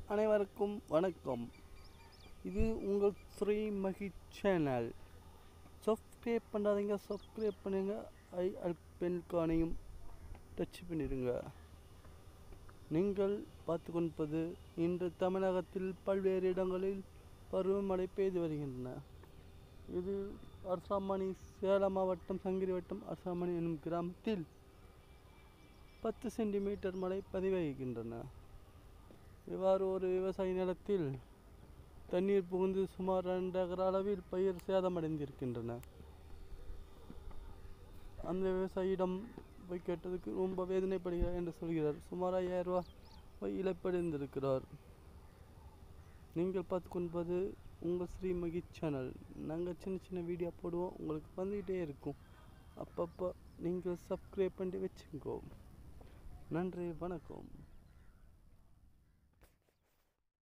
அனைவருக்கும் வணக்கம் இது உங்கள் ஸ்ரீ மகி சேனல் சப்ஸ்கிரைப் பண்ணாதீங்க சப்ஸ்கிரைப் பண்ணுங்க ஐ அல் பென் கானையும் டச் பண்ணிடுங்க நீங்கள் பார்த்து கொண்டிருப்பது இன்று தமிழகத்தில் பல்வேறு இடங்களில் பருவமழை பெய்து வருகின்றன இது அரசாமணி சேலம் மாவட்டம் சங்கிரி வட்டம் அரசாமணி என்னும் கிராமத்தில் பத்து சென்டிமீட்டர் மழை பதிவாகின்றன இவ்வாறு ஒரு விவசாய நிலத்தில் தண்ணீர் புகுந்து சுமார் ரெண்டு ஏக்கர் அளவில் பயிர் சேதமடைந்திருக்கின்றன அந்த விவசாயியிடம் போய் கேட்டதுக்கு ரொம்ப வேதனைப்படுகிறார் என்று சொல்கிறார் சுமார் ஐயாயிரம் ரூபாய் இழப்படைந்திருக்கிறார் நீங்கள் பார்த்து கொண்டிருப்பது உங்கள் ஸ்ரீ மகி சேனல் நாங்கள் சின்ன சின்ன வீடியோ போடுவோம் உங்களுக்கு வந்துக்கிட்டே இருக்கும் அப்பப்போ நீங்கள் சப்ஸ்கிரைப் பண்ணி வச்சுக்கோ நன்றி வணக்கம்